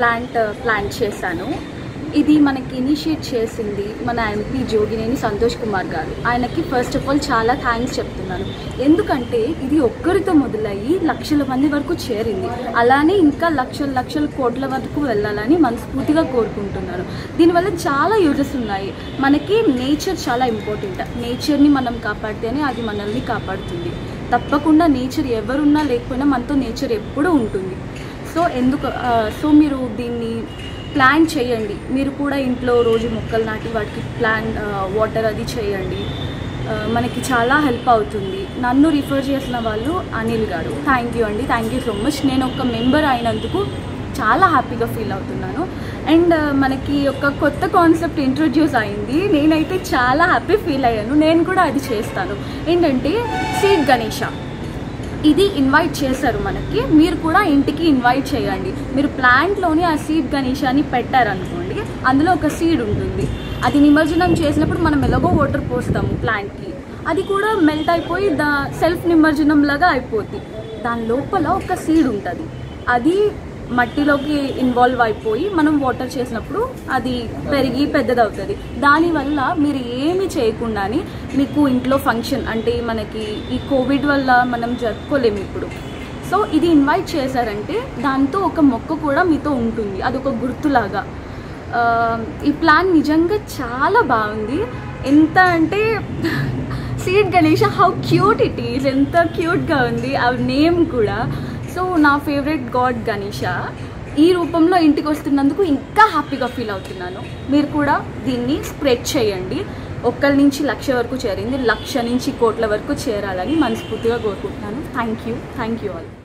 plant plant చేశాను ఇది మనకి ఇనిషియేట్ చేసింది మన ఎంపీ జోగినేని సంతోష్ కుమార్ గారు ఆయనకి ఫస్ట్ ఆఫ్ ఆల్ చాలా థ్యాంక్స్ చెప్తున్నాను ఎందుకంటే ఇది ఒక్కరితో మొదలయ్యి లక్షల మంది వరకు చేరింది అలానే ఇంకా లక్షల లక్షల కోట్ల వరకు వెళ్ళాలని మనస్ఫూర్తిగా కోరుకుంటున్నాను దీనివల్ల చాలా యూజెస్ ఉన్నాయి మనకి నేచర్ చాలా ఇంపార్టెంట్ నేచర్ని మనం కాపాడితేనే అది మనల్ని కాపాడుతుంది తప్పకుండా నేచర్ ఎవరున్నా లేకపోయినా మనతో నేచర్ ఎప్పుడూ ఉంటుంది సో ఎందుకు ఆ, సో మీరు దీన్ని ప్లాన్ చేయండి మీరు కూడా ఇంట్లో రోజు మొక్కలు నాటి వాటికి ప్లాన్ వాటర్ అది చేయండి ఆ, మనకి చాలా హెల్ప్ అవుతుంది నన్ను రిఫర్ చేసిన వాళ్ళు అనిల్ గారు థ్యాంక్ యూ అండి థ్యాంక్ యూ సో మచ్ నేను ఒక మెంబర్ అయినందుకు చాలా హ్యాపీగా ఫీల్ అవుతున్నాను అండ్ మనకి ఒక కొత్త కాన్సెప్ట్ ఇంట్రొడ్యూస్ అయింది నేనైతే చాలా హ్యాపీ ఫీల్ అయ్యాను నేను కూడా అది చేస్తాను ఏంటంటే సీడ్ గణేష ఇది ఇన్వైట్ చేశారు మనకి మీరు కూడా ఇంటికి ఇన్వైట్ చేయండి మీరు ప్లాంట్లోని ఆ సీడ్ గణేశాన్ని పెట్టారనుకోండి అందులో ఒక సీడ్ ఉంటుంది అది నిమజ్జనం చేసినప్పుడు మనం ఎలాగో వాటర్ పోస్తాము ప్లాంట్కి అది కూడా మెల్ట్ అయిపోయి దా సెల్ఫ్ నిమజ్జనం లాగా అయిపోద్ది దాని లోపల ఒక సీడ్ ఉంటుంది అది మట్టిలోకి ఇన్వాల్వ్ అయిపోయి మనం వాటర్ చేసినప్పుడు అది పెరిగి పెద్దదవుతుంది దానివల్ల మీరు ఏమి చేయకుండానే మీకు ఇంట్లో ఫంక్షన్ అంటే మనకి ఈ కోవిడ్ వల్ల మనం జరుపుకోలేము ఇప్పుడు సో ఇది ఇన్వైట్ చేశారంటే దాంతో ఒక మొక్క కూడా మీతో ఉంటుంది అదొక గుర్తులాగా ఆ, ఈ ప్లాన్ నిజంగా చాలా బాగుంది ఎంత అంటే seed Ganesha how cute it is ఎంత క్యూట్గా ఉంది ఆ నేమ్ కూడా సో నా ఫేవరెట్ గాడ్ గణేష ఈ రూపంలో ఇంటికి వస్తున్నందుకు ఇంకా హ్యాపీగా ఫీల్ అవుతున్నాను మీరు కూడా దీన్ని స్ప్రెడ్ చేయండి ఒక్కరి నుంచి లక్ష వరకు చేరింది లక్ష నుంచి కోట్ల వరకు చేరాలని మనస్ఫూర్తిగా కోరుకుంటున్నాను thank you thank you all